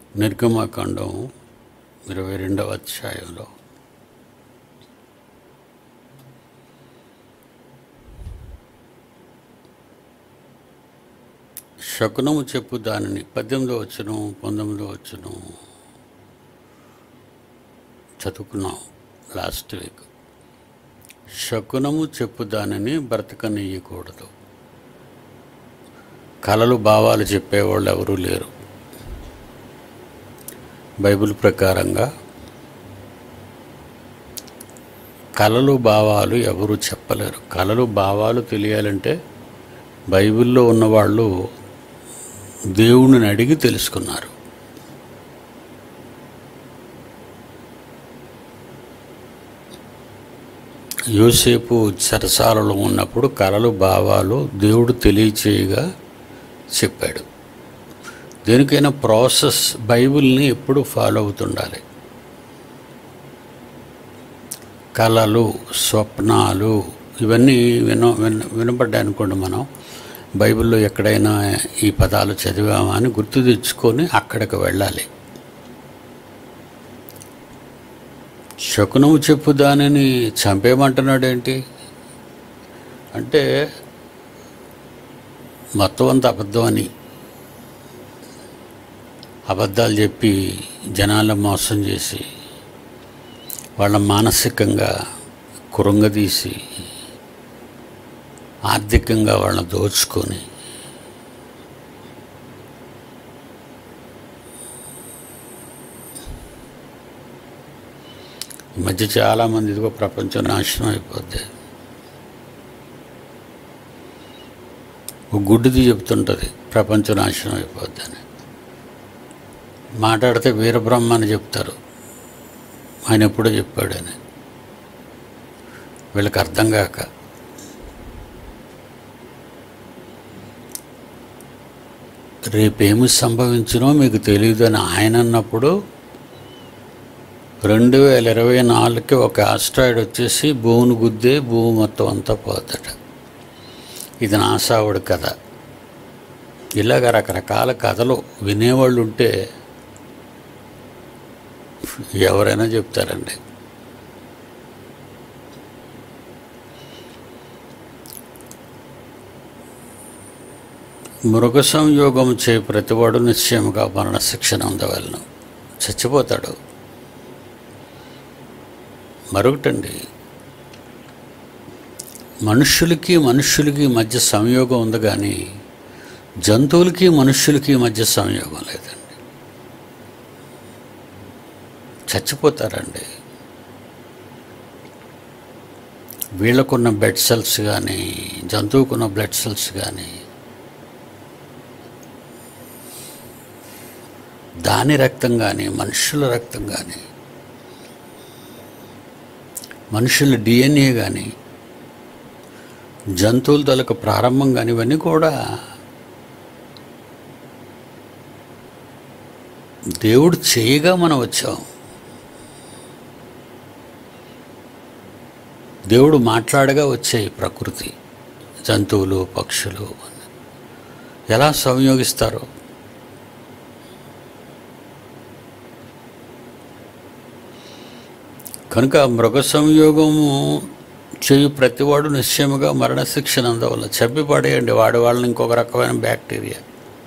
నిర్గమకాండం ఇరవై రెండవ అధ్యాయంలో శకునము చెప్పు దానిని పద్దెనిమిదో వచ్చును పంతొమ్మిదో వచ్చును చదువుకున్నాం లాస్ట్ వీక్ శకునము చెప్పు దానిని బ్రతకనీయకూడదు కలలు భావాలు చెప్పేవాళ్ళు ఎవరూ లేరు బైబిల్ ప్రకారంగా కలలు భావాలు ఎవరు చెప్పలేరు కలలు భావాలు తెలియాలంటే బైబిల్లో ఉన్నవాళ్ళు దేవుడిని అడిగి తెలుసుకున్నారు యోసేపు చెరసాలలో ఉన్నప్పుడు కలలు భావాలు దేవుడు తెలియచేయగా చెప్పాడు దేనికైనా ప్రాసెస్ బైబిల్ని ఎప్పుడు ఫాలో అవుతుండాలి కళలు స్వప్నాలు ఇవన్నీ విన విన వినపడ్డాయి అనుకోండి మనం బైబిల్లో ఎక్కడైనా ఈ పదాలు చదివామా అని గుర్తు తెచ్చుకొని అక్కడికి వెళ్ళాలి శకునము చెప్పు దానిని చంపేయమంటున్నాడు ఏంటి అంటే మొత్తం అంత అబద్ధం అని అబద్ధాలు చెప్పి జనాలను మోసం చేసి వాళ్ళ మానసికంగా కురంగదీసి ఆర్థికంగా వాళ్ళని దోచుకొని ఈ మధ్య చాలామంది ఇదిగో ప్రపంచం నాశనం అయిపోద్ది ఒక గుడ్డిది చెప్తుంటుంది ప్రపంచం నాశనం అయిపోద్ది అని మాట్లాడితే వీరబ్రహ్మ అని చెప్తారు ఆయన ఎప్పుడో చెప్పాడని వీళ్ళకి అర్థం కాక రేపేమి సంభవించినో మీకు తెలియదు అని ఆయన అన్నప్పుడు రెండు వేల ఇరవై నాలుగుకి ఒక ఆస్ట్రాయిడ్ వచ్చేసి భూమిని గుద్దే భూమి మొత్తం అంతా పోతట ఇది నాసావుడి కథ ఇలాగ రకరకాల కథలు వినేవాళ్ళు ఉంటే ఎవరైనా చెప్తారండి మృగ సంయోగం చే ప్రతివాడు నిశ్చయముగా మరణ శిక్షణ ఉండవలను చచ్చిపోతాడు మరొకటండి మనుష్యులకి మనుష్యులకి మధ్య సంయోగం ఉంది కానీ జంతువులకి మనుష్యులకి మధ్య సంయోగం లేదండి చచ్చిపోతారండి వీళ్ళకున్న బ్లడ్ సెల్స్ కానీ జంతువుకున్న బ్లడ్ సెల్స్ కానీ దాని రక్తం కానీ మనుషుల రక్తం కానీ మనుషుల డిఎన్ఏ కానీ జంతువుల తలకు ప్రారంభం కానీ ఇవన్నీ కూడా దేవుడు చేయగా మనం వచ్చాం దేవుడు మాట్లాడగా వచ్చాయి ప్రకృతి జంతువులు పక్షులు ఎలా సంయోగిస్తారు కనుక మృగ సంయోగము చేయు ప్రతివాడు నిశ్చయముగా మరణశిక్షణ అందవల్ల చెప్పి పడేయండి వాడి వాళ్ళని ఇంకొక రకమైన బ్యాక్టీరియా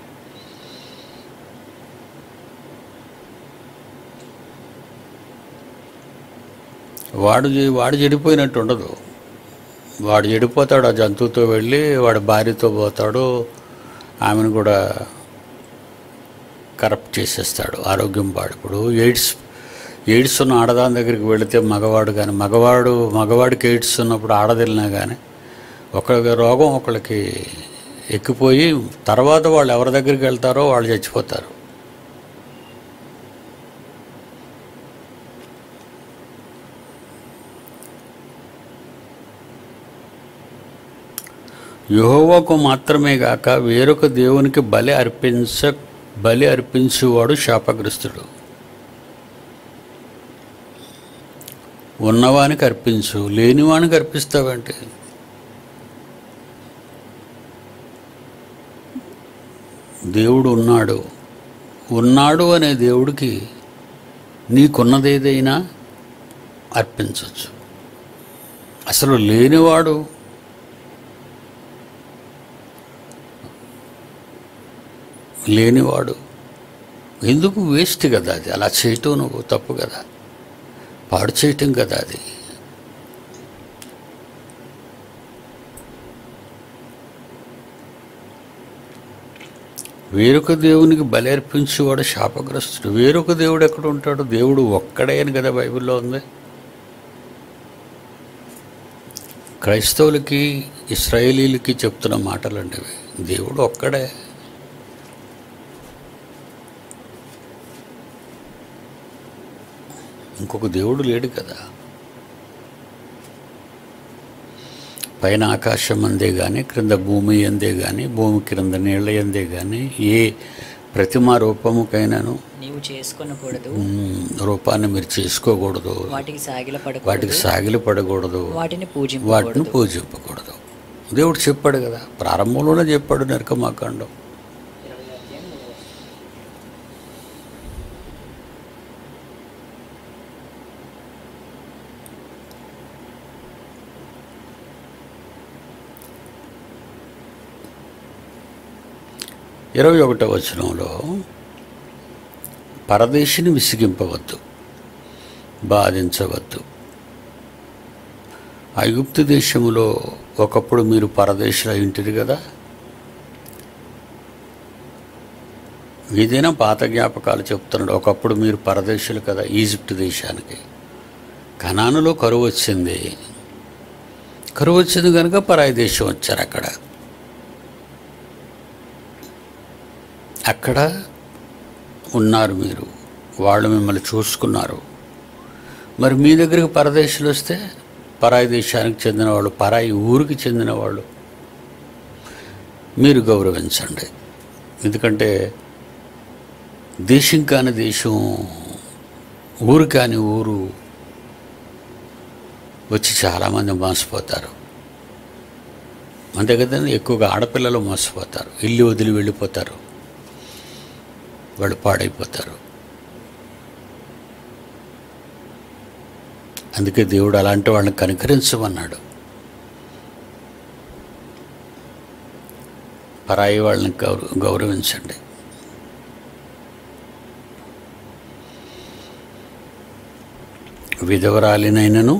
వాడు చె- వాడు చెడిపోయినట్టు ఉండదు వాడు చెడిపోతాడు ఆ జంతువుతో వెళ్ళి వాడి భార్యతో పోతాడు ఆమెను కూడా కరప్ట్ చేసేస్తాడు ఆరోగ్యం పాడు ఇప్పుడు ఎయిడ్స్ ఎయిడ్స్ ఉన్న ఆడదాని దగ్గరికి వెళితే మగవాడు కానీ మగవాడు మగవాడికి ఎయిడ్స్ ఉన్నప్పుడు ఆడదిల్లినా కానీ ఒకళ్ళకి రోగం ఒకళ్ళకి ఎక్కిపోయి తర్వాత వాళ్ళు ఎవరి దగ్గరికి వెళ్తారో వాళ్ళు చచ్చిపోతారు యెహోవాకు మాత్రమే గాక వేరొక దేవునికి బలి అర్పించ బలి అర్పించువాడు శాపగ్రస్తుడు ఉన్నవానికి అర్పించు లేనివానికి అర్పిస్తావంటే దేవుడు ఉన్నాడు ఉన్నాడు అనే దేవుడికి నీకున్నదేదైనా అర్పించవచ్చు అసలు లేనివాడు లేనివాడు ఎందుకు వేస్ట్ కదా అది అలా చేయటం నువ్వు తప్పు కదా పాడు చేయటం కదా అది వేరొక దేవునికి బలి అర్పించేవాడు శాపగ్రస్తుడు వేరొక దేవుడు ఎక్కడ ఉంటాడు దేవుడు ఒక్కడే అని కదా బైబిల్లో ఉంది క్రైస్తవులకి ఇస్రాయేలీలకి చెప్తున్న మాటలండి ఇవి దేవుడు ఒక్కడే ఇంకొక దేవుడు లేడు కదా పైన ఆకాశం అందే కానీ క్రింద భూమి అందే కానీ భూమి క్రింద నీళ్ళ అందే కానీ ఏ ప్రతిమ రూపముకైనాను నీవు చేసుకొనకూడదు మ్, రూపాన్ని మీరు చేసుకోకూడదు వాటికి సాగిల వాటికి పడకూడదు సాగిలి పడకూడదు వాటిని వాటిని పూజింపకూడదు పూజింపకూడదు దేవుడు చెప్పాడు కదా ప్రారంభంలోనే చెప్పాడు నరకమాకాండం ఇరవై ఒకటో వచనంలో పరదేశిని విసిగింపవద్దు బాధించవద్దు ఐగుప్తు దేశములో ఒకప్పుడు మీరు పరదేశులు అయింటిరి కదా ఏదైనా పాత జ్ఞాపకాలు చెప్తున్నాడు ఒకప్పుడు మీరు పరదేశులు కదా ఈజిప్ట్ దేశానికి కనానులో కరువు వచ్చింది కరువు వచ్చింది కనుక పరాయి దేశం వచ్చారు అక్కడ అక్కడ ఉన్నారు మీరు వాళ్ళు మిమ్మల్ని చూసుకున్నారు మరి మీ దగ్గరికి పరదేశులు వస్తే పరాయి దేశానికి చెందిన వాళ్ళు పరాయి ఊరికి చెందిన వాళ్ళు మీరు గౌరవించండి ఎందుకంటే దేశం కాని దేశం ఊరు కాని ఊరు వచ్చి చాలామంది మోసపోతారు అంతే కదండి ఎక్కువగా ఆడపిల్లలు మోసపోతారు ఇల్లు వదిలి వెళ్ళిపోతారు వాళ్ళు పాడైపోతారు అందుకే దేవుడు అలాంటి వాళ్ళని కనికరించమన్నాడు పరాయి వాళ్ళని గౌరవ గౌరవించండి విధవరాలినైనను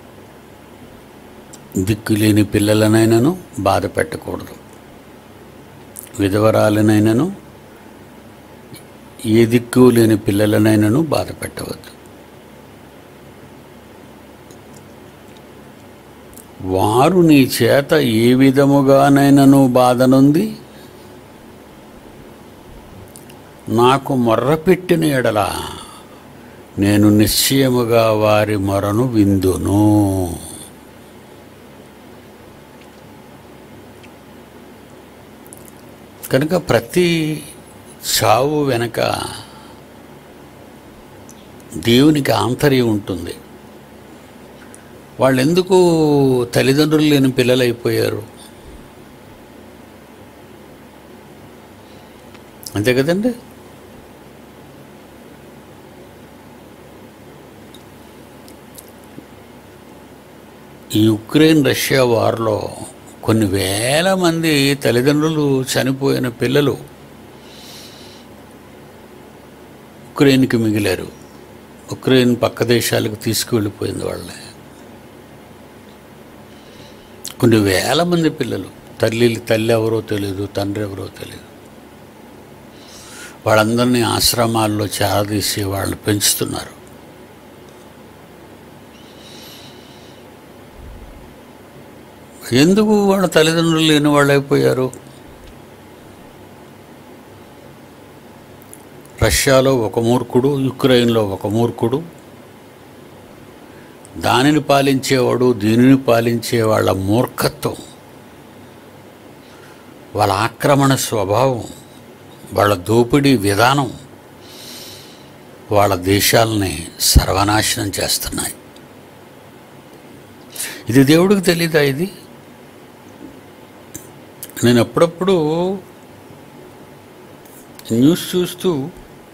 దిక్కులేని పిల్లలనైనను బాధ పెట్టకూడదు విధవరాలినైనను ఏ దిక్కు లేని పిల్లలనైనను బాధ పెట్టవద్దు వారు నీ చేత ఏ విధముగానైనను బాధనుంది నాకు మొర్రపెట్టిన ఎడల నేను నిశ్చయముగా వారి మొరను విందును కనుక ప్రతి చావు వెనక దేవునికి ఆంతర్యం ఉంటుంది వాళ్ళు ఎందుకు తల్లిదండ్రులు లేని పిల్లలు అయిపోయారు అంతే కదండి ఈ యుక్రెయిన్ రష్యా వార్లో కొన్ని వేల మంది తల్లిదండ్రులు చనిపోయిన పిల్లలు ఉక్రెయిన్కి మిగిలారు ఉక్రెయిన్ పక్క దేశాలకు తీసుకువెళ్ళిపోయింది వాళ్ళని కొన్ని వేల మంది పిల్లలు తల్లి తల్లి ఎవరో తెలియదు తండ్రి ఎవరో తెలియదు వాళ్ళందరినీ ఆశ్రమాల్లో చేరదీసి వాళ్ళు పెంచుతున్నారు ఎందుకు వాళ్ళ తల్లిదండ్రులు లేని వాళ్ళు అయిపోయారు రష్యాలో ఒక మూర్ఖుడు యుక్రెయిన్లో ఒక మూర్ఖుడు దానిని పాలించేవాడు దీనిని పాలించే వాళ్ళ మూర్ఖత్వం వాళ్ళ ఆక్రమణ స్వభావం వాళ్ళ దోపిడీ విధానం వాళ్ళ దేశాలని సర్వనాశనం చేస్తున్నాయి ఇది దేవుడికి తెలీదా ఇది నేను అప్పుడప్పుడు న్యూస్ చూస్తూ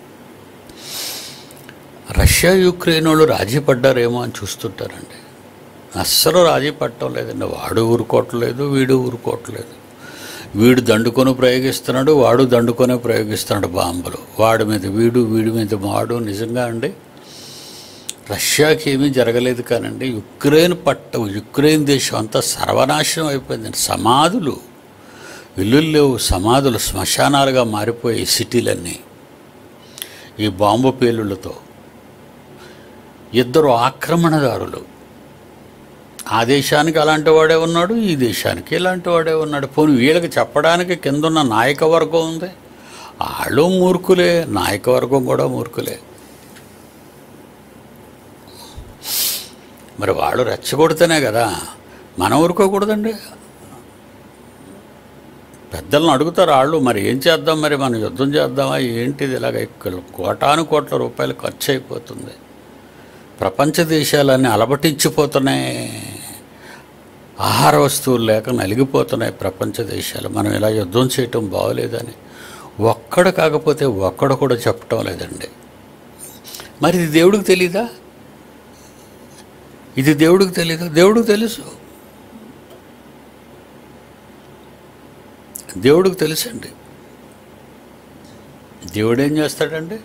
రష్యా యుక్రెయిన్ వాళ్ళు రాజీ పడ్డారేమో అని చూస్తుంటారండి అస్సలు రాజీ పట్టడం లేదండి వాడు ఊరుకోవట్లేదు వీడు ఊరుకోవట్లేదు వీడు దండుకొని ప్రయోగిస్తున్నాడు వాడు దండుకొనే ప్రయోగిస్తున్నాడు బాంబులు వాడి మీద వీడు వీడి మీద వాడు నిజంగా అండి రష్యాకి ఏమీ జరగలేదు కానండి యుక్రెయిన్ పట్ట యుక్రెయిన్ దేశం అంతా సర్వనాశనం అయిపోయిందండి సమాధులు ఇల్లులు లేవు సమాధులు శ్మశానాలుగా మారిపోయాయి సిటీలన్నీ ఈ బాంబు పేలుళ్ళతో ఇద్దరు ఆక్రమణదారులు ఆ దేశానికి అలాంటి వాడే ఉన్నాడు ఈ దేశానికి ఇలాంటి వాడే ఉన్నాడు పోనీ వీళ్ళకి చెప్పడానికి కిందున్న నాయక వర్గం ఉంది వాళ్ళు మూర్ఖులే నాయక వర్గం కూడా మూర్ఖులే మరి వాళ్ళు రెచ్చగొడితేనే కదా మనం ఊరుకోకూడదండి పెద్దలను అడుగుతారు వాళ్ళు మరి ఏం చేద్దాం మరి మనం యుద్ధం చేద్దామా ఏంటిది ఇలాగ ఇక్కడ కోటాను కోట్ల రూపాయలు ఖర్చు అయిపోతుంది ప్రపంచ దేశాలన్నీ అలబటించిపోతున్నాయి ఆహార వస్తువులు లేక నలిగిపోతున్నాయి ప్రపంచ దేశాలు మనం ఇలా యుద్ధం చేయటం బాగోలేదని ఒక్కడు కాకపోతే ఒక్కడు కూడా చెప్పటం లేదండి మరి ఇది దేవుడికి తెలీదా ఇది దేవుడికి తెలీదా దేవుడికి తెలుసు దేవుడికి తెలుసండి దేవుడు ఏం చేస్తాడండి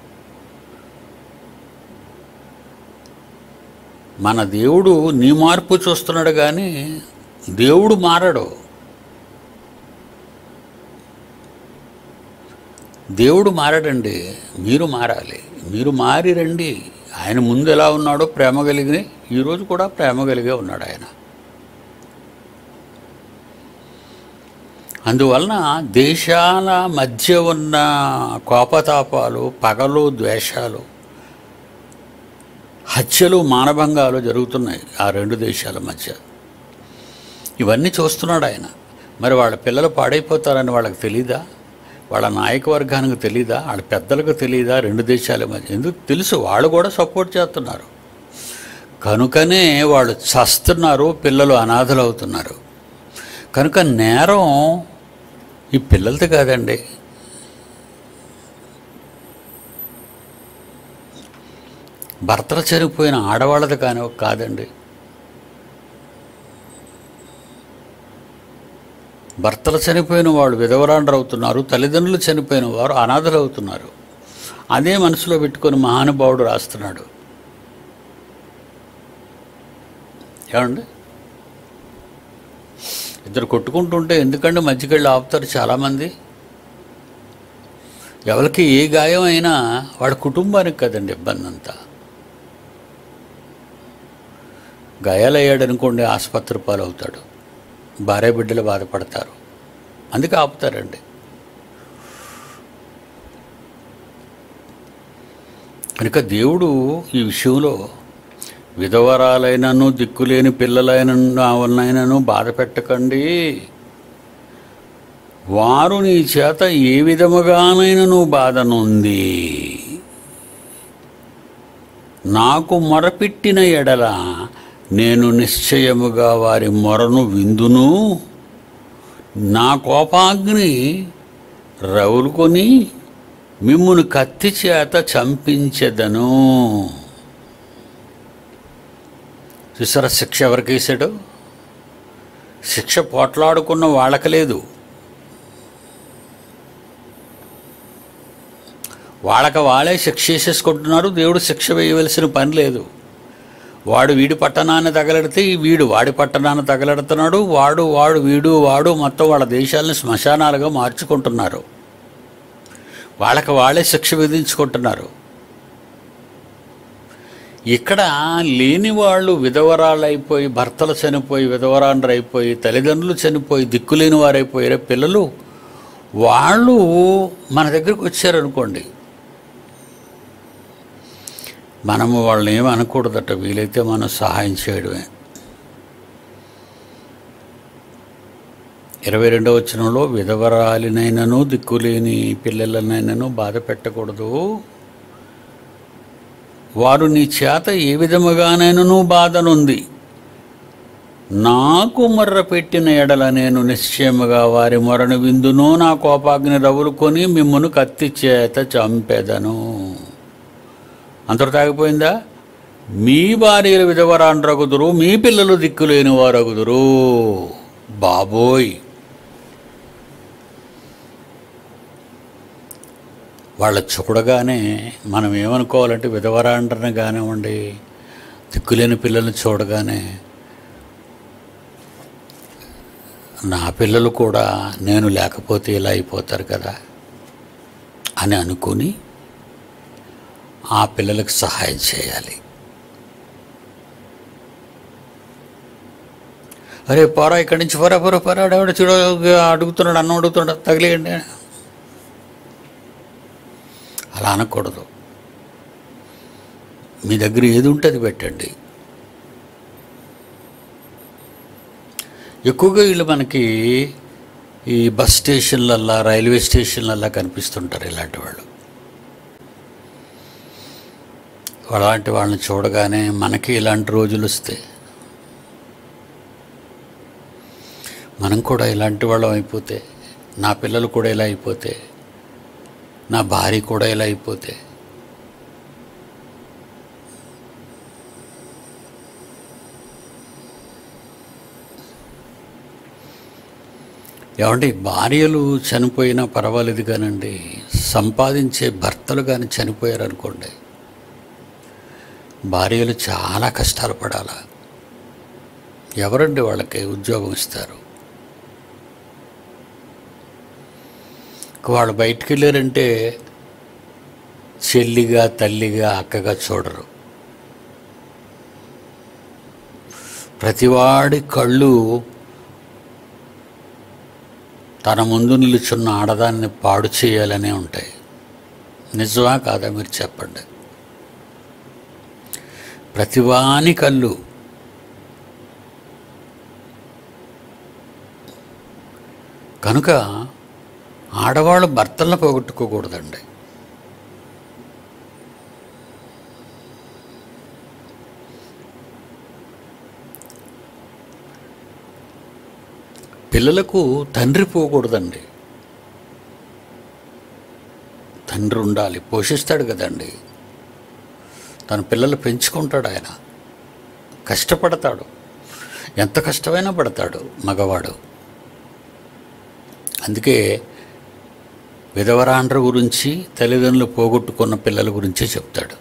మన దేవుడు నీ మార్పు చూస్తున్నాడు కానీ దేవుడు మారడు దేవుడు మారడండి మీరు మారాలి మీరు మారి రండి ఆయన ముందు ఎలా ఉన్నాడో ప్రేమ కలిగి ఈరోజు కూడా ప్రేమ కలిగే ఉన్నాడు ఆయన అందువలన దేశాల మధ్య ఉన్న కోపతాపాలు పగలు ద్వేషాలు హత్యలు మానభంగాలు జరుగుతున్నాయి ఆ రెండు దేశాల మధ్య ఇవన్నీ చూస్తున్నాడు ఆయన మరి వాళ్ళ పిల్లలు పాడైపోతారని వాళ్ళకి తెలీదా వాళ్ళ నాయక వర్గానికి తెలీదా వాళ్ళ పెద్దలకు తెలీదా రెండు దేశాల మధ్య ఎందుకు తెలుసు వాళ్ళు కూడా సపోర్ట్ చేస్తున్నారు కనుకనే వాళ్ళు చస్తున్నారు పిల్లలు అనాథలు అవుతున్నారు కనుక నేరం ఈ పిల్లలది కాదండి భర్తలు చనిపోయిన ఆడవాళ్ళది కానీ కాదండి భర్తలు చనిపోయిన వాళ్ళు విధవరాండ్రు అవుతున్నారు తల్లిదండ్రులు చనిపోయిన వారు అనాథలు అవుతున్నారు అదే మనసులో పెట్టుకొని మహానుభావుడు రాస్తున్నాడు ఏమండి ఇద్దరు కొట్టుకుంటుంటే ఎందుకంటే మధ్యకెళ్ళి ఆపుతారు చాలామంది ఎవరికి ఏ గాయం అయినా వాడి కుటుంబానికి కదండి ఇబ్బంది అంతా గాయాలయ్యాడనుకోండి ఆసుపత్రి పాలవుతాడు భార్య బిడ్డలు బాధపడతారు అందుకే ఆపుతారండి కనుక దేవుడు ఈ విషయంలో విధవరాలైనను దిక్కులేని పిల్లలైనను బాధ పెట్టకండి వారు నీ చేత ఏ విధముగానైనను బాధనుంది నాకు మొరపెట్టిన ఎడల నేను నిశ్చయముగా వారి మొరను విందును నా కోపాగ్ని రవులుకొని మిమ్మును కత్తి చేత చంపించెదను చూసారా శిక్ష ఎవరికి వేసాడు శిక్ష పోట్లాడుకున్న వాళ్ళకి లేదు వాళ్ళకి వాళ్ళే శిక్ష వేసేసుకుంటున్నారు దేవుడు శిక్ష వేయవలసిన పని లేదు వాడు వీడి పట్టణాన్ని తగలడితే ఈ వీడు వాడి పట్టణాన్ని తగలడుతున్నాడు వాడు వాడు వీడు వాడు మొత్తం వాళ్ళ దేశాలను శ్మశానాలుగా మార్చుకుంటున్నారు వాళ్ళకి వాళ్ళే శిక్ష విధించుకుంటున్నారు ఇక్కడ లేని వాళ్ళు విధవరాళ్ళు అయిపోయి భర్తలు చనిపోయి విధవరాండ్రు అయిపోయి తల్లిదండ్రులు చనిపోయి దిక్కులేని వారైపోయారు పిల్లలు వాళ్ళు మన దగ్గరికి వచ్చారనుకోండి మనము వాళ్ళని ఏమి అనకూడదట వీలైతే మనం సహాయం చేయడమే ఇరవై రెండవ వచనంలో విధవరాలినైనను దిక్కులేని పిల్లలనైనను బాధ పెట్టకూడదు వారు నీ చేత ఏ విధముగానైనను బాధనుంది నాకు మొర్ర పెట్టిన ఎడల నేను నిశ్చయముగా వారి మొరను విందును నా కోపాగ్ని రవులుకొని మిమ్మను కత్తి చేత చంపెదను అంతటి తాగిపోయిందా మీ భార్యలు విధవరాండ్రగుదురు మీ పిల్లలు దిక్కులేని వారగుదురు బాబోయ్ వాళ్ళ చూడగానే మనం ఏమనుకోవాలంటే విధవరాండ్రని కానివ్వండి దిక్కులేని పిల్లల్ని చూడగానే నా పిల్లలు కూడా నేను లేకపోతే ఇలా అయిపోతారు కదా అని అనుకుని ఆ పిల్లలకు సహాయం చేయాలి అరే పోరా ఇక్కడి నుంచి పోరా పోరా పోరా ఆడవాడు చూడ అడుగుతున్నాడు అన్నం అడుగుతున్నాడు తగిలేయండి అలా అనకూడదు మీ దగ్గర ఏది ఉంటే అది పెట్టండి ఎక్కువగా వీళ్ళు మనకి ఈ బస్ స్టేషన్లల్లా రైల్వే స్టేషన్లల్లా కనిపిస్తుంటారు ఇలాంటి వాళ్ళు అలాంటి వాళ్ళని చూడగానే మనకి ఇలాంటి రోజులు వస్తాయి మనం కూడా ఇలాంటి వాళ్ళం అయిపోతే నా పిల్లలు కూడా ఇలా అయిపోతే నా భార్య కూడా ఇలా అయిపోతే ఏమండి భార్యలు చనిపోయినా పర్వాలేదు కానండి సంపాదించే భర్తలు కానీ చనిపోయారు అనుకోండి భార్యలు చాలా కష్టాలు పడాల ఎవరండి వాళ్ళకి ఉద్యోగం ఇస్తారు వాళ్ళు బయటికి వెళ్ళారంటే చెల్లిగా తల్లిగా అక్కగా చూడరు ప్రతివాడి కళ్ళు తన ముందు నిలుచున్న ఆడదాన్ని పాడు చేయాలనే ఉంటాయి నిజమా కాదా మీరు చెప్పండి ప్రతివాని కళ్ళు కనుక ఆడవాళ్ళు భర్తలను పోగొట్టుకోకూడదండి పిల్లలకు తండ్రి పోకూడదండి తండ్రి ఉండాలి పోషిస్తాడు కదండి తన పిల్లలు పెంచుకుంటాడు ఆయన కష్టపడతాడు ఎంత కష్టమైనా పడతాడు మగవాడు అందుకే విధవరాండ్ర గురించి తల్లిదండ్రులు పోగొట్టుకున్న పిల్లల గురించే చెప్తాడు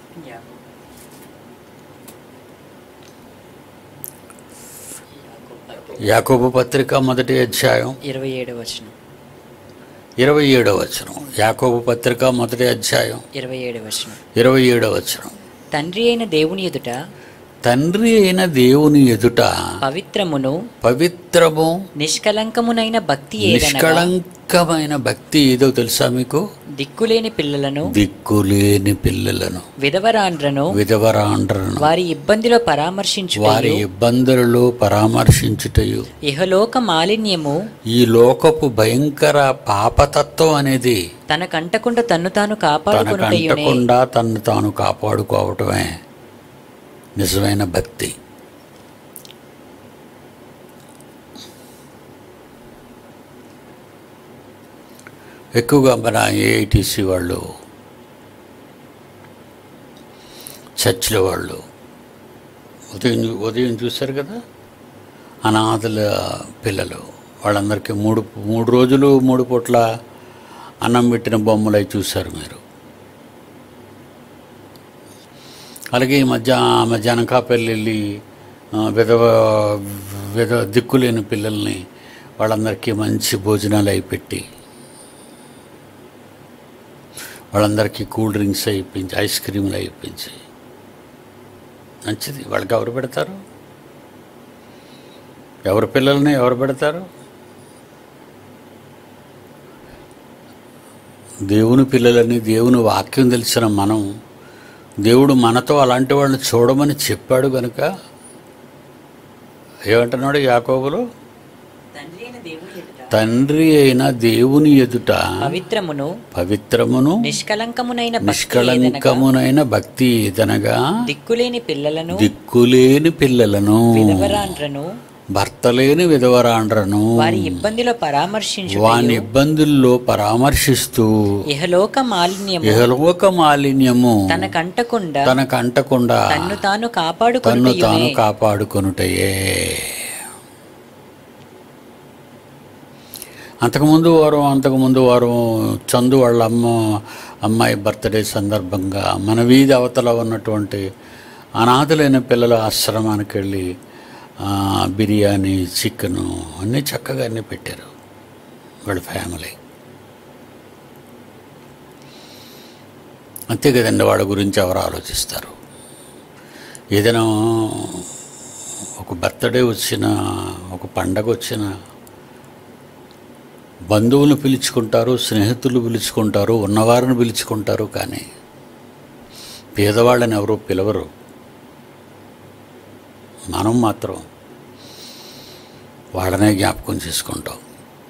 యాకోబు పత్రిక మొదటి అధ్యాయం ఇరవై ఏడవ వచనం ఇరవై ఏడవ వచనం యాకోబు పత్రిక మొదటి అధ్యాయం ఇరవై ఏడవ వచనం ఇరవై ఏడవ వచనం తండ్రి అయిన దేవుని ఎదుట తండ్రి అయిన దేవుని ఎదుట పవిత్రమును పవిత్రము నిష్కలంకమునైన భక్తి ఏదనగా నిష్కళంకమైన భక్తి ఏదో తెలుసా మీకు దిక్కులేని పిల్లలను దిక్కులేని పిల్లలను విధవరాండ్రను విధవరాండ్రను వారి ఇబ్బందిలో పరామర్శించు వారి ఇబ్బందులలో పరామర్శించుటయు ఇహలోక మాలిన్యము ఈ లోకపు భయంకర పాపతత్వం అనేది తన కంటకుండా తన్ను తాను తనకు కాపాడుకునుటయునే అంటకుండా తను తాను కాపాడుకోవటమే నిజమైన భక్తి ఎక్కువగా మన ఏఐటీసీ వాళ్ళు చర్చిల వాళ్ళు ఉదయం చూ- ఉదయం చూశారు కదా అనాథల పిల్లలు వాళ్ళందరికీ మూడు మూడు రోజులు మూడు పూట్ల అన్నం పెట్టిన బొమ్మలు అవి చూశారు మీరు అలాగే ఈ మధ్య మధ్య అనకాపల్లి వెళ్ళి ఆ, విధవ విధ దిక్కులేని పిల్లల్ని వాళ్ళందరికీ మంచి భోజనాలు అయి పెట్టి వాళ్ళందరికీ కూల్ డ్రింక్స్ అయిపించి ఐస్ క్రీమ్లు అయిపించి మంచిది వాళ్ళకి ఎవరు పెడతారు ఎవరి పిల్లల్ని ఎవరు పెడతారు దేవుని పిల్లలని దేవుని వాక్యం తెలిసిన మనం దేవుడు మనతో అలాంటి వాళ్ళని చూడమని చెప్పాడు కనుక ఏమంటున్నాడు యాకోబులు తండ్రి అయిన దేవుని ఎదుట తండ్రి అయిన దేవుని ఎదుట పవిత్రమును పవిత్రమును నిష్కలంకమునైన భక్తి ఏదనగా నిష్కళంకమునైన భక్తి ఏదనగా దిక్కులేని పిల్లలను దిక్కులేని పిల్లలను విధవరాండ్రను భర్త లేని విధవరాండ్రను వారి ఇబ్బందిలో పరామర్శించు వాని ఇబ్బందుల్లో పరామర్శిస్తూ ఇహలోక మాలిన్యము ఇహలోక మాలిన్యము తనకంటకుండా తనకు అంటకుండా తన్ను తాను తన్ను కాపాడుకొనుటయునే తాను కాపాడుకొనుటయే అంతకుముందు వారం అంతకుముందు వారం చందు వాళ్ళ అమ్మ అమ్మాయి బర్త్డే సందర్భంగా మన వీధి అవతల ఉన్నటువంటి అనాథలైన పిల్లల ఆశ్రమానికి వెళ్ళి ఆ, బిర్యానీ చికెను అన్నీ చక్కగా అన్నీ పెట్టారు వాళ్ళ ఫ్యామిలీ అంతే కదండి వాళ్ళ గురించి ఎవరు ఆలోచిస్తారు ఏదైనా ఒక బర్త్డే వచ్చిన ఒక పండగ వచ్చిన బంధువులు పిలుచుకుంటారు స్నేహితులు పిలుచుకుంటారు ఉన్నవారిని పిలుచుకుంటారు కానీ పేదవాళ్ళని ఎవరూ పిలవరు మనం మాత్రం వాళ్ళనే జ్ఞాపకం చేసుకుంటాం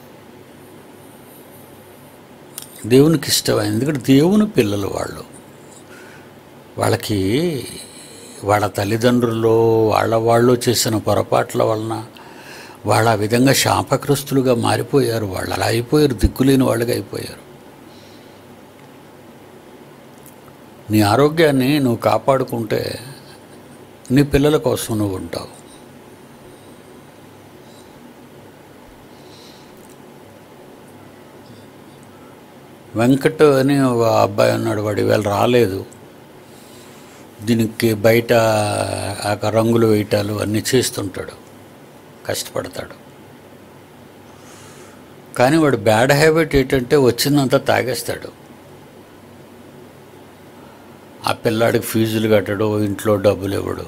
దేవునికి ఇష్టం ఎందుకంటే దేవుని పిల్లలు వాళ్ళు వాళ్ళకి వాళ్ళ తల్లిదండ్రులు వాళ్ళ వాళ్ళు చేసిన పొరపాట్ల వలన వాళ్ళ ఆ విధంగా శాపగ్రస్తులుగా మారిపోయారు వాళ్ళు అలా అయిపోయారు దిక్కులేని వాళ్ళుగా అయిపోయారు నీ ఆరోగ్యాన్ని నువ్వు కాపాడుకుంటే నీ పిల్లల కోసం నువ్వు ఉంటావు వెంకట్ అని ఒక అబ్బాయి ఉన్నాడు వాడు ఇవాళ రాలేదు దీనికి బయట ఆ రంగులు వేయటాలు అన్నీ చేస్తుంటాడు కష్టపడతాడు కానీ వాడు బ్యాడ్ హ్యాబిట్ ఏంటంటే వచ్చిందంతా తాగేస్తాడు ఆ పిల్లాడికి ఫీజులు కట్టడు ఇంట్లో డబ్బులు ఇవ్వడు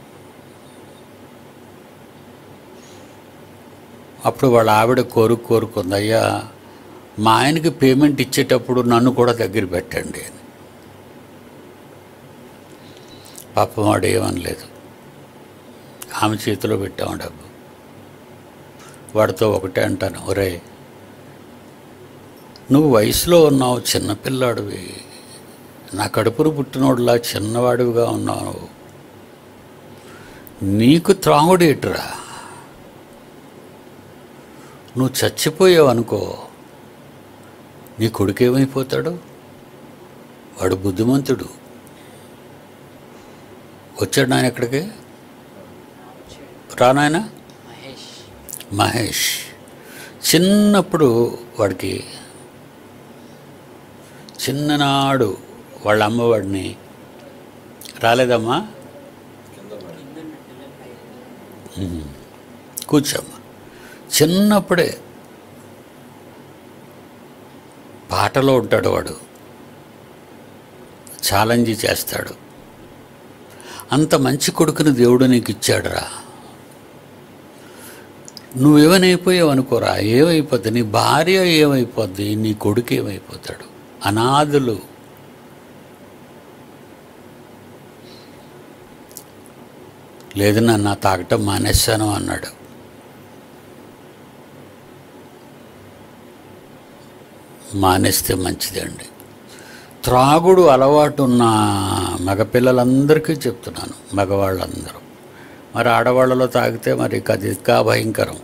అప్పుడు వాళ్ళ ఆవిడ కోరుకు కోరుకుంది అయ్యా మా ఆయనకి పేమెంట్ ఇచ్చేటప్పుడు నన్ను కూడా దగ్గర పెట్టండి అని పాపం వాడు ఏమనలేదు ఆమె చేతిలో పెట్టాము డబ్బు వాడితో ఒకటే అంటాను ఒరే నువ్వు వయసులో ఉన్నావు చిన్నపిల్లాడివి నా కడుపును పుట్టినోడులా చిన్నవాడివిగా ఉన్నావు నువ్వు. నీకు త్రాగుడేటురా నువ్వు చచ్చిపోయావు అనుకో నీ కొడుకు ఏమైపోతాడు వాడు బుద్ధిమంతుడు వచ్చాడు నాయన ఎక్కడికి రానాయన మహేష్ మహేష్ చిన్నప్పుడు వాడికి చిన్ననాడు వాళ్ళ అమ్మవాడిని రాలేదమ్మా ఉమ్. కూర్చోమ్మా చిన్నప్పుడే పాటలో ఉంటాడు వాడు ఛాలెంజ్ చేస్తాడు అంత మంచి కొడుకుని దేవుడు నీకు ఇచ్చాడురా నువ్వేమనైపోయావు అనుకోరా ఏమైపోద్ది నీ భార్య ఏమైపోద్ది నీ కొడుకు ఏమైపోతాడు అనాథులు లేదు నన్ను తాగటం మానేశాను అన్నాడు మానేస్తే మంచిదండి త్రాగుడు అలవాటు ఉన్న మగపిల్లలందరికీ చెప్తున్నాను మగవాళ్ళందరూ మరి ఆడవాళ్ళలో తాగితే మరి అది ఇంకా భయంకరం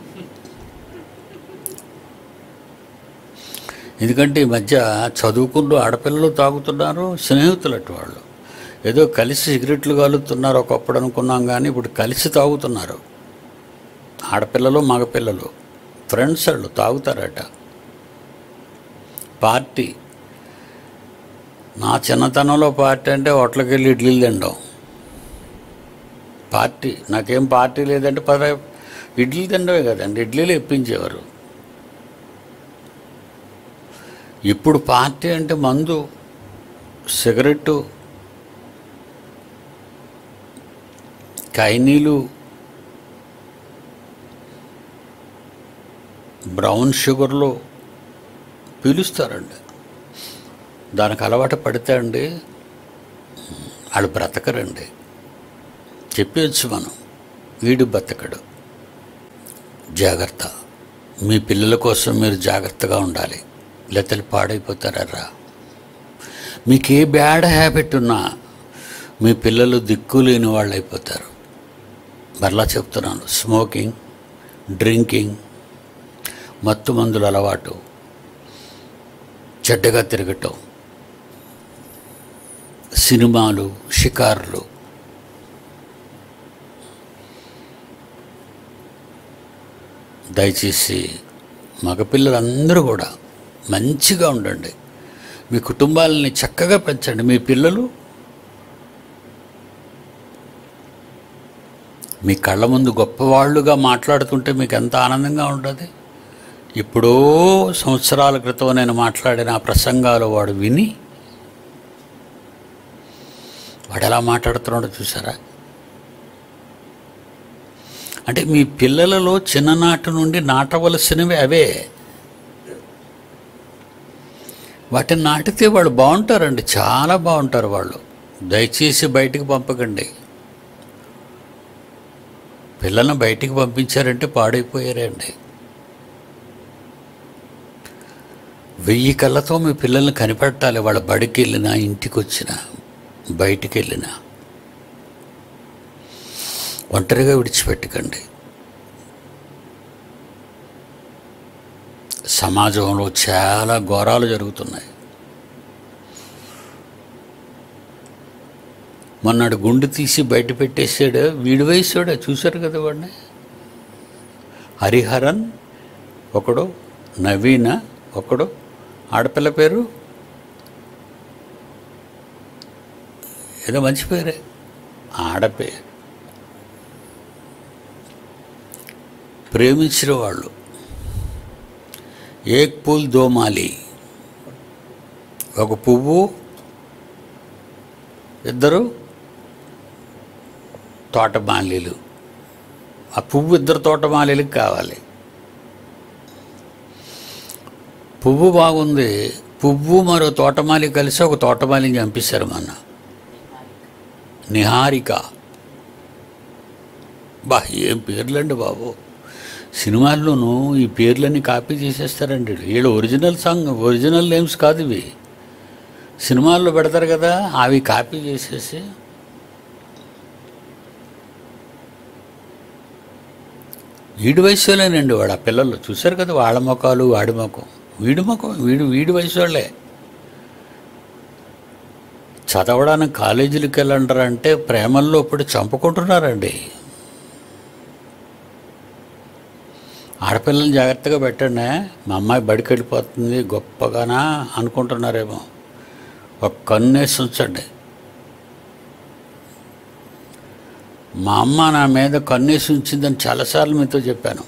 ఎందుకంటే ఈ మధ్య చదువుకుంటూ ఆడపిల్లలు తాగుతున్నారు స్నేహితులు అటు వాళ్ళు ఏదో కలిసి సిగరెట్లు కాలుతున్నారు ఒకప్పుడు అనుకున్నాం కానీ ఇప్పుడు కలిసి తాగుతున్నారు ఆడపిల్లలు మగపిల్లలు ఫ్రెండ్స్ వాళ్ళు తాగుతారట పార్టీ నా చిన్నతనంలో పార్టీ అంటే హోటల్కి వెళ్ళి ఇడ్లీలు తినడం పార్టీ నాకేం పార్టీ లేదంటే పద ఇడ్లీ తినడమే కదండి ఇడ్లీలు ఇప్పించేవారు ఇప్పుడు పార్టీ అంటే మందు సిగరెట్టు కైనీలు బ్రౌన్ షుగర్లు పీలుస్తారండి దానికి అలవాటు పడితే అండి వాళ్ళు బ్రతకరండి చెప్పేయచ్చు మనం వీడు బ్రతకడు జాగ్రత్త మీ పిల్లల కోసం మీరు జాగ్రత్తగా ఉండాలి లేతలు పాడైపోతారా మీకు ఏ బ్యాడ్ హ్యాబిట్ ఉన్నా మీ పిల్లలు దిక్కు లేని వాళ్ళు అయిపోతారు మరలా చెప్తున్నాను స్మోకింగ్ డ్రింకింగ్ మత్తు మందుల అలవాటు చెడ్డగా తిరగటం సినిమాలు షికారులు దయచేసి మగపిల్లలందరూ కూడా మంచిగా ఉండండి మీ కుటుంబాలని చక్కగా పెంచండి మీ పిల్లలు మీ కళ్ళ ముందు గొప్పవాళ్ళుగా మాట్లాడుతుంటే మీకు ఎంత ఆనందంగా ఉంటుంది ఇప్పుడో సంవత్సరాల క్రితం నేను మాట్లాడిన ఆ ప్రసంగాలు వాడు విని వాడు ఎలా మాట్లాడుతున్నాడో చూసారా అంటే మీ పిల్లలలో చిన్ననాటి నుండి నాటవలసినవి అవే వాటిని నాటితే వాళ్ళు బాగుంటారండి చాలా బాగుంటారు వాళ్ళు దయచేసి బయటికి పంపకండి పిల్లల్ని బయటికి పంపించారంటే పాడైపోయారండి వెయ్యి కళ్ళతో మీ పిల్లల్ని కనిపెట్టాలి వాళ్ళ బడికి వెళ్ళినా ఇంటికి వచ్చినా బయటికి వెళ్ళినా ఒంటరిగా విడిచిపెట్టకండి సమాజంలో చాలా ఘోరాలు జరుగుతున్నాయి మొన్నడు గుండు తీసి బయట పెట్టేసాడు వీడి వయసాడు చూశారు కదా వాడిని హరిహరన్ ఒకడు నవీన ఒకడు ఆడపిల్ల పేరు ఏదో మంచి పేరే ఆడపేరు ప్రేమించిన వాళ్ళు ఏక్ పూల్ దోమాలి ఒక పువ్వు ఇద్దరు తోటమాలీలు ఆ పువ్వు ఇద్దరు తోటమాలీలకు కావాలి పువ్వు బాగుంది పువ్వు మరో తోటమాలి కలిసి ఒక తోటమాలిని చంపేశారు మన నిహారిక బా ఏం పేర్లండి బాబు సినిమాల్లోనూ ఈ పేర్లన్నీ కాపీ చేసేస్తారండి వీళ్ళు ఒరిజినల్ సాంగ్ ఒరిజినల్ నేమ్స్ కాదు ఇవి సినిమాల్లో పెడతారు కదా అవి కాపీ చేసేసి వీడి వయసులోనండి వాడు ఆ పిల్లలు చూశారు కదా వాళ్ళ ముఖాలు వాడి ముఖం వీడి ముఖం వీడు వీడి వయసు వాళ్ళే చదవడానికి కాలేజీలకు వెళ్ళంటారంటే ప్రేమల్లో ఇప్పుడు చంపుకుంటున్నారండి ఆడపిల్లల్ని జాగ్రత్తగా పెట్టండి మా అమ్మాయి బడికి వెళ్ళిపోతుంది గొప్పగానా అనుకుంటున్నారేమో ఒక కన్నేసి ఉంచండి మా అమ్మ నా మీద కన్నేసి ఉంచిందని చాలాసార్లు మీతో చెప్పాను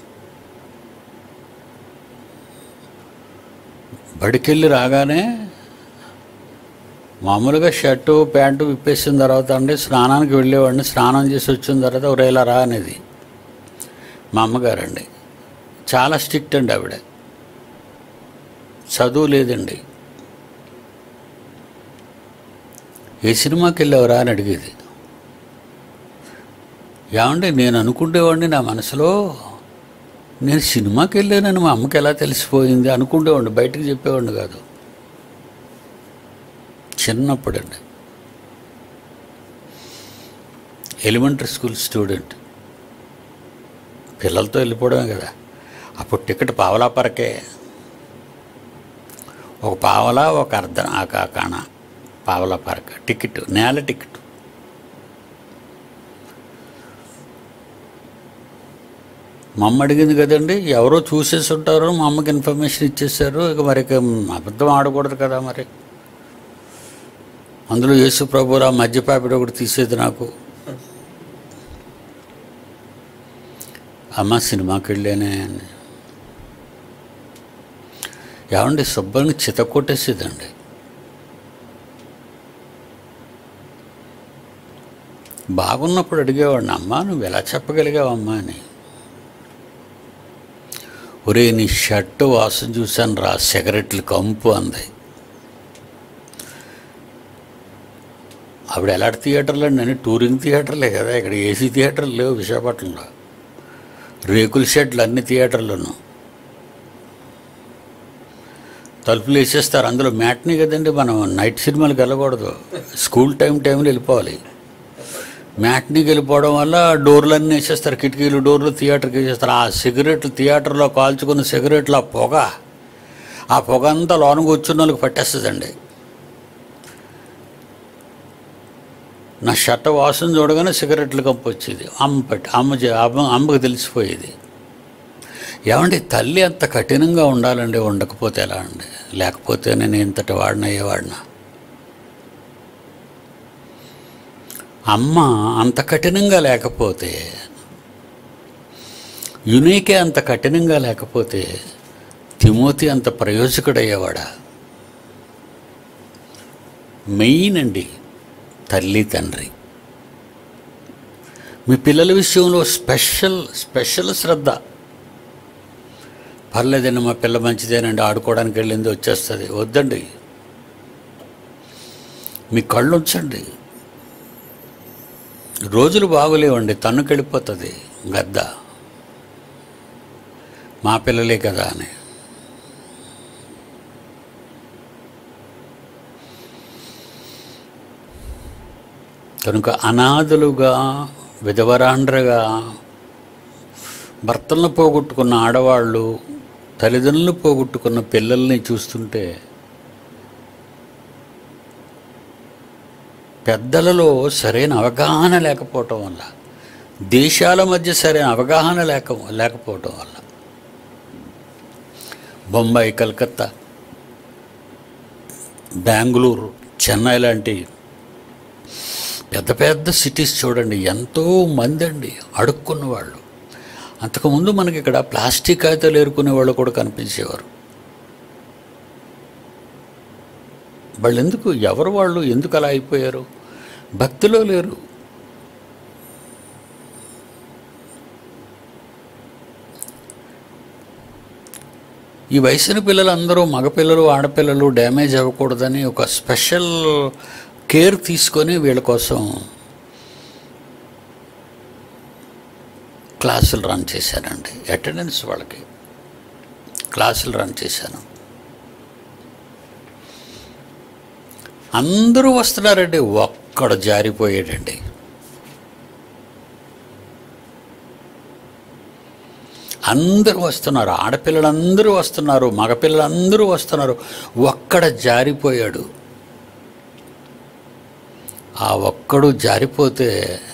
బడికెళ్ళి రాగానే మామూలుగా షర్టు ప్యాంటు విప్పేసిన తర్వాత అండి స్నానానికి వెళ్ళేవాడిని స్నానం చేసి వచ్చిన తర్వాత ఒరేలా రా అనేది మా అమ్మగారండి చాలా స్ట్రిక్ట్ అండి ఆవిడ చదువు లేదండి ఏ సినిమాకి వెళ్ళావురా అని అడిగేది ఏమండి నేను అనుకుంటేవాడిని నా మనసులో నేను సినిమాకి వెళ్ళానని మా అమ్మకి ఎలా తెలిసిపోయింది అనుకుంటేవాడిని బయటికి చెప్పేవాడిని కాదు చిన్నప్పుడండి ఎలిమెంటరీ స్కూల్ స్టూడెంట్ పిల్లలతో వెళ్ళిపోవడమే కదా అప్పుడు టికెట్ పావలా పరకే ఒక పావలా ఒక అర్ధ ఆ కాకాణ పావలా పరక టికెట్ నేల టికెట్ మా అమ్మ అడిగింది కదండి ఎవరో చూసేసి ఉంటారు మా అమ్మకి ఇన్ఫర్మేషన్ ఇచ్చేసారు ఇక మరి ఇక అబద్ధం ఆడకూడదు కదా మరి అందులో యేసు ప్రభురా మధ్య పాపిడి ఒకటి తీసేది నాకు అమ్మ సినిమాకి వెళ్ళానే అని ఏమండి శుభ్రంగా చిత కొట్టేసేదండి బాగున్నప్పుడు అడిగేవాడిని అమ్మా నువ్వు ఎలా చెప్పగలిగావమ్మా అని ఒరే నీ షర్టు వాసన చూశాను రా సిగరెట్లు కంపు అంది ఆవిడ ఎలాంటి థియేటర్లు అండి అని టూరింగ్ థియేటర్లే కదా ఇక్కడ ఏసీ థియేటర్లు లేవు విశాఖపట్నంలో రేకుల షెడ్లు అన్ని థియేటర్లను తలుపులు వేసేస్తారు అందులో మ్యాట్నీ కదండి మనం నైట్ సినిమాలకు వెళ్ళకూడదు స్కూల్ టైం టైంలో వెళ్ళిపోవాలి మ్యాట్నీకి వెళ్ళిపోవడం వల్ల డోర్లన్నీ వేసేస్తారు కిటికీలు డోర్లు థియేటర్కి వేసేస్తారు ఆ సిగరెట్లు థియేటర్లో కాల్చుకున్న సిగరెట్లు ఆ పొగ ఆ పొగ అంతా లోన కూర్చున్న వాళ్ళకి పట్టేస్తుందండి నా షర్ట్ వాసన చూడగానే సిగరెట్లు కంపు వచ్చేది అమ్మ పట్టి అమ్మ చే- అమ్మ అమ్మకి తెలిసిపోయేది ఏమండి తల్లి అంత కఠినంగా ఉండాలండి ఉండకపోతే ఎలా అండి లేకపోతే నేను ఇంతటి వాడిన అయ్యేవాడినా అమ్మ అంత కఠినంగా లేకపోతే యునీకే అంత కఠినంగా లేకపోతే తిమోతి అంత ప్రయోజకుడయ్యేవాడా మెయిన్ అండి తల్లి తండ్రి మీ పిల్లల విషయంలో స్పెషల్ స్పెషల్ శ్రద్ధ పర్లేదండి మా పిల్ల మంచిదేనండి ఆడుకోవడానికి వెళ్ళింది వచ్చేస్తుంది వద్దండి మీ కళ్ళు ఉంచండి రోజులు బాగోలేవండి తన్నుకెళ్ళిపోతుంది గద్ద మా పిల్లలే కదా అని కనుక అనాథలుగా విధవరాండ్రగా భర్తలను పోగొట్టుకున్న ఆడవాళ్ళు తల్లిదండ్రులు పోగొట్టుకున్న పిల్లల్ని చూస్తుంటే పెద్దలలో సరైన అవగాహన లేకపోవటం వల్ల దేశాల మధ్య సరైన అవగాహన లేక లేకపోవటం వల్ల బొంబాయి కలకత్తా బెంగళూరు చెన్నై లాంటి పెద్ద పెద్ద సిటీస్ చూడండి ఎంతో మంది అండి అడుక్కున్న వాళ్ళు అంతకుముందు మనకి ఇక్కడ ప్లాస్టిక్ కాగితాలు ఏరుకునే వాళ్ళు కూడా కనిపించేవారు వాళ్ళు ఎందుకు ఎవరు వాళ్ళు ఎందుకు అలా అయిపోయారు భక్తిలో లేరు ఈ వయసున పిల్లలందరూ మగపిల్లలు ఆడపిల్లలు డ్యామేజ్ అవ్వకూడదని ఒక స్పెషల్ కేర్ తీసుకొని వీళ్ళ కోసం క్లాసులు రన్ చేశానండి అటెండెన్స్ వాళ్ళకి క్లాసులు రన్ చేశాను అందరూ వస్తున్నారండి ఒక్కడ జారిపోయాడండి అందరూ వస్తున్నారు ఆడపిల్లలందరూ వస్తున్నారు మగపిల్లలందరూ వస్తున్నారు ఒక్కడ జారిపోయాడు ఆ ఒక్కడు జారిపోతే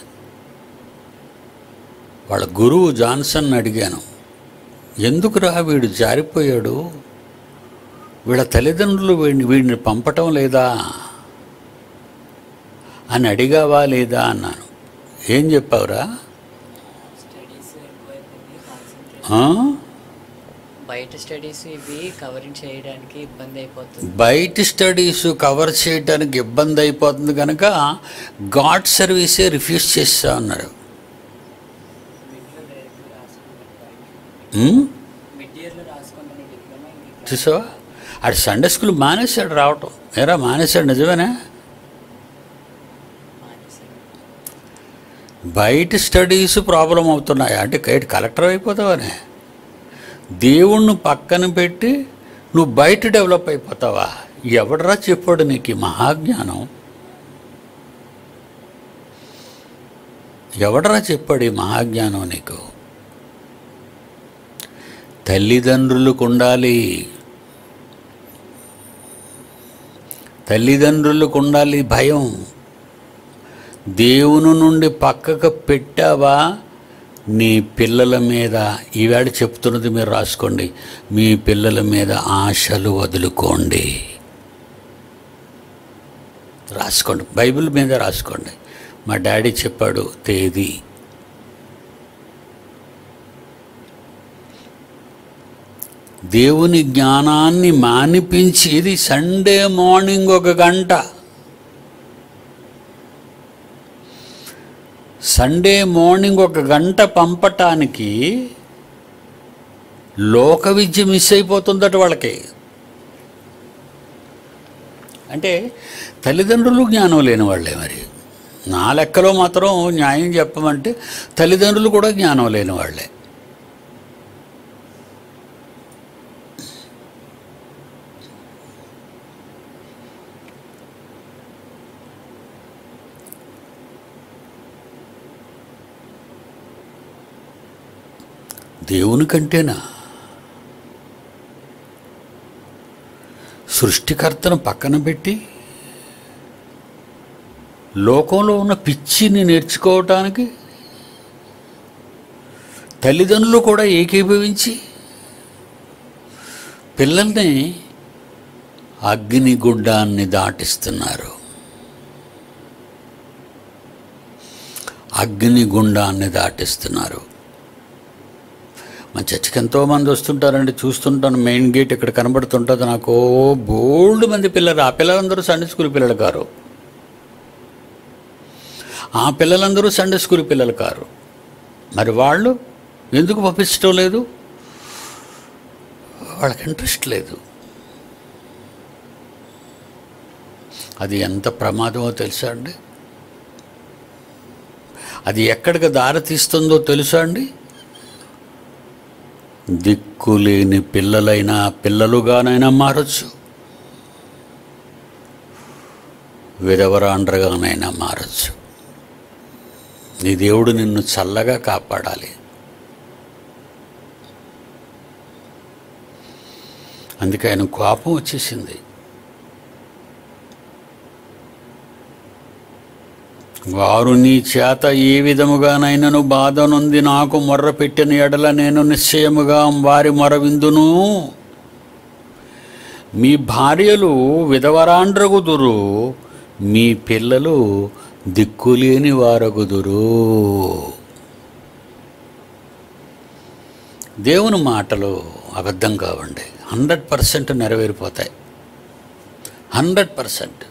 వాళ్ళ గురువు జాన్సన్ అడిగాను ఎందుకురా వీడు జారిపోయాడు వీళ్ళ తల్లిదండ్రులు వీడిని వీడిని పంపటం లేదా అని అడిగావా లేదా అన్నాను ఏం చెప్పావురా స్టడీస్ ఎక్కువైపోయి కాన్సన్ట్రేట్ ఆ? బయట స్టడీస్ ఇవి కవరింగ్ చేయడానికి ఇబ్బంది అయిపోతుంది బయట స్టడీస్ కవర్ చేయడానికి ఇబ్బంది అయిపోతుంది కనుక గాడ్ సర్వీసే రిఫ్యూజ్ చేస్తా అన్నాడు ఉమ్? మిడ్ ఇయర్లో రాసుకుంటున్న డిప్లొమా ఇంక చూసావా ఆడు సండే స్కూల్ మానేశాడు రావటం ఏరా మానేశాడు నిజమేనా మానేశాను బయట స్టడీస్ ప్రాబ్లం అవుతున్నాయి అంటే కైట్ కలెక్టర్ అయిపోతావనే దేవుణ్ణి పక్కన పెట్టి నువ్వు బయట డెవలప్ అయిపోతావా ఎవడరా చెప్పాడు నీకు ఈ మహాజ్ఞానం ఎవడరా చెప్పాడు ఈ మహాజ్ఞానం నీకు తల్లిదండ్రులకు ఉండాలి తల్లిదండ్రులకు ఉండాలి భయం దేవుని నుండి పక్కకు పెట్టావా నీ పిల్లల మీద ఈవేళ చెప్తున్నది మీరు రాసుకోండి మీ పిల్లల మీద ఆశలు వదులుకోండి రాసుకోండి బైబిల్ మీద రాసుకోండి మా డాడీ చెప్పాడు తేదీ దేవుని జ్ఞానాన్ని మానిపించి ఇది సండే మార్నింగ్ ఒక గంట సండే మార్నింగ్ ఒక గంట పంపటానికి లోక విద్య మిస్ అయిపోతుందట వాళ్ళకి అంటే తల్లిదండ్రులు జ్ఞానం లేని వాళ్ళే మరి నా లెక్కలో మాత్రం న్యాయం చెప్పమంటే తల్లిదండ్రులు కూడా జ్ఞానం లేని వాళ్ళే దేవుని కంటేనా సృష్టికర్తను పక్కన పెట్టి లోకంలో ఉన్న పిచ్చిని నేర్చుకోవటానికి తల్లిదండ్రులు కూడా ఏకీభవించి పిల్లల్ని అగ్నిగుడ్డాన్ని దాటిస్తున్నారు అగ్నిగుండాన్ని దాటిస్తున్నారు మన చర్చికి ఎంతోమంది వస్తుంటారండి చూస్తుంటాను మెయిన్ గేట్ ఇక్కడ కనబడుతుంటుంది నాకు బోల్డ్ మంది పిల్లలు ఆ పిల్లలందరూ సండే స్కూల్ పిల్లలు కారు ఆ పిల్లలందరూ సండే స్కూల్ పిల్లలు కారు మరి వాళ్ళు ఎందుకు పంపించడం లేదు వాళ్ళకి ఇంట్రెస్ట్ లేదు అది ఎంత ప్రమాదమో తెలుసా అండి అది ఎక్కడికి దారి తీస్తుందో తెలుసా అండి దిక్కులేని పిల్లలైనా పిల్లలుగానైనా మారచ్చు విధవరాండ్రగానైనా మారచ్చు నీ దేవుడు నిన్ను చల్లగా కాపాడాలి అందుకే ఆయన కోపం వచ్చేసింది వారు నీ చేత ఏ విధముగానైనను బాధ నొంది నాకు మొర్ర పెట్టిన ఎడల నేను నిశ్చయముగా వారి మొర విందును మీ భార్యలు విధవరాండ్రగుదురు మీ పిల్లలు దిక్కులేని వారగుదురు దేవుని మాటలు అబద్ధం కావండి హండ్రెడ్ పర్సెంట్ నెరవేరిపోతాయి హండ్రెడ్ పర్సెంట్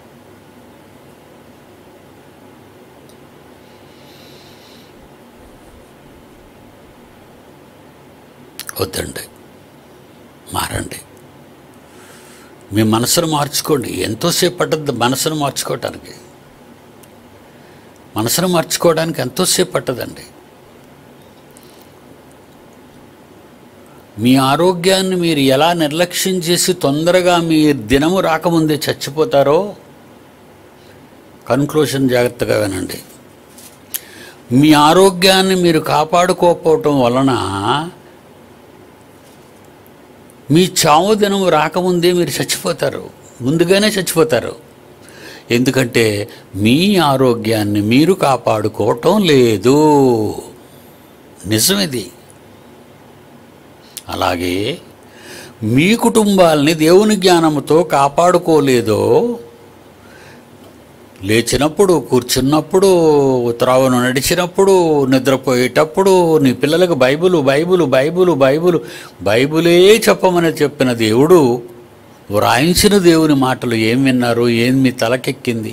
వద్దండి మారండి మీ మనసును మార్చుకోండి ఎంతోసేపు పట్టద్దు మనసును మార్చుకోవటానికి మనసును మార్చుకోవడానికి ఎంతోసేపు పట్టదండి మీ ఆరోగ్యాన్ని మీరు ఎలా నిర్లక్ష్యం చేసి తొందరగా మీ దినము రాకముందే చచ్చిపోతారో కన్క్లూషన్ జాగ్రత్తగా వినండి మీ ఆరోగ్యాన్ని మీరు కాపాడుకోకపోవటం వలన మీ చావు దినం రాకముందే మీరు చచ్చిపోతారు ముందుగానే చచ్చిపోతారు ఎందుకంటే మీ ఆరోగ్యాన్ని మీరు కాపాడుకోవటం లేదు నిజమిది అలాగే మీ కుటుంబాల్ని దేవుని జ్ఞానముతో కాపాడుకోలేదో లేచినప్పుడు కూర్చున్నప్పుడు త్రావును నడిచినప్పుడు నిద్రపోయేటప్పుడు నీ పిల్లలకు బైబులు బైబులు బైబులు బైబులు బైబులే చెప్పమని చెప్పిన దేవుడు వ్రాయించిన దేవుని మాటలు ఏం విన్నారు ఏం మీ తలకెక్కింది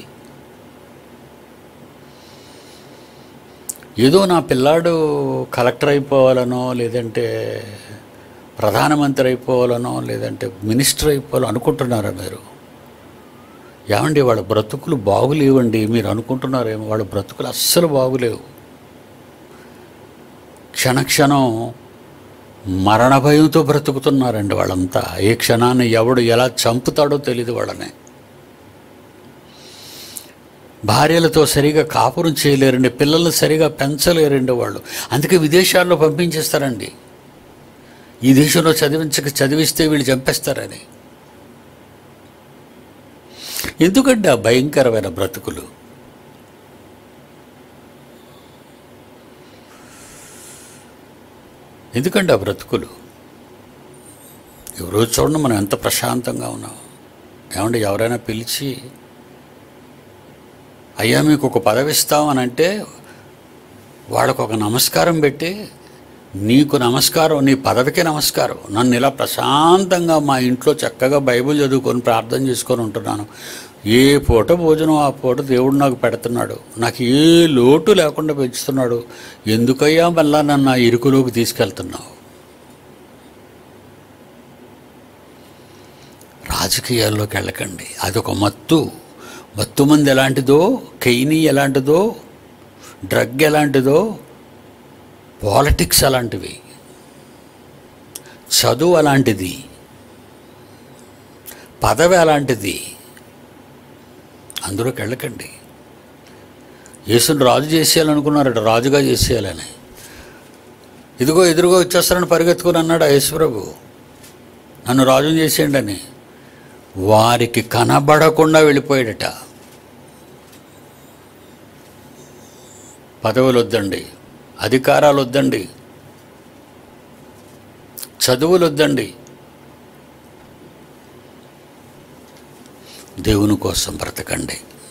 ఏదో నా పిల్లాడు కలెక్టర్ అయిపోవాలనో లేదంటే ప్రధానమంత్రి అయిపోవాలనో లేదంటే మినిస్టర్ అయిపోవాలో అనుకుంటున్నారా మీరు ఏమండి వాళ్ళ బ్రతుకులు బాగులేవండి మీరు అనుకుంటున్నారేమో వాళ్ళ బ్రతుకులు అస్సలు బాగులేవు క్షణక్షణం మరణ భయంతో బ్రతుకుతున్నారండి వాళ్ళంతా ఏ క్షణాన్ని ఎవడు ఎలా చంపుతాడో తెలియదు వాళ్ళని భార్యలతో సరిగా కాపురం చేయలేరండి పిల్లల్ని సరిగా పెంచలేరండి వాళ్ళు అందుకే విదేశాల్లో పంపించేస్తారండి ఈ దేశంలో చదివించక చదివిస్తే వీళ్ళు చంపేస్తారని ఎందుకంటే ఆ భయంకరమైన బ్రతుకులు ఎందుకంటే ఆ బ్రతుకులు ఎవరో చూడండి మనం ఎంత ప్రశాంతంగా ఉన్నాం ఏమంటే ఎవరైనా పిలిచి అయ్యా మీకు ఒక పదవి ఇస్తామని అంటే వాళ్ళకు ఒక నమస్కారం పెట్టి నీకు నమస్కారం నీ పదవికి నమస్కారం నన్ను ఇలా ప్రశాంతంగా మా ఇంట్లో చక్కగా బైబిల్ చదువుకొని ప్రార్థన చేసుకొని ఉంటున్నాను ఏ పూట భోజనం ఆ పూట దేవుడు నాకు పెడుతున్నాడు నాకు ఏ లోటు లేకుండా పెంచుతున్నాడు ఎందుకయ్యా మళ్ళా నన్ను ఆ ఇరుకులోకి తీసుకెళ్తున్నావు రాజకీయాల్లోకి వెళ్ళకండి అదొక మత్తు మత్తు మంది ఎలాంటిదో కెయినీ ఎలాంటిదో డ్రగ్ ఎలాంటిదో పాలిటిక్స్ అలాంటివి చదువు అలాంటిది పదవి అలాంటిది అందులోకి వెళ్ళకండి యేసుని రాజు చేసేయాలనుకున్నారట రాజుగా చేసేయాలని ఇదిగో ఎదురుగా వచ్చేస్తారని పరిగెత్తుకుని అన్నాడు ఆ యేసుప్రభు నన్ను రాజుని చేసేయండి అని వారికి కనబడకుండా వెళ్ళిపోయాడట పదవులు వద్దండి అధికారాలు వద్దండి చదువులు వద్దండి దేవుని కోసం బ్రతకండి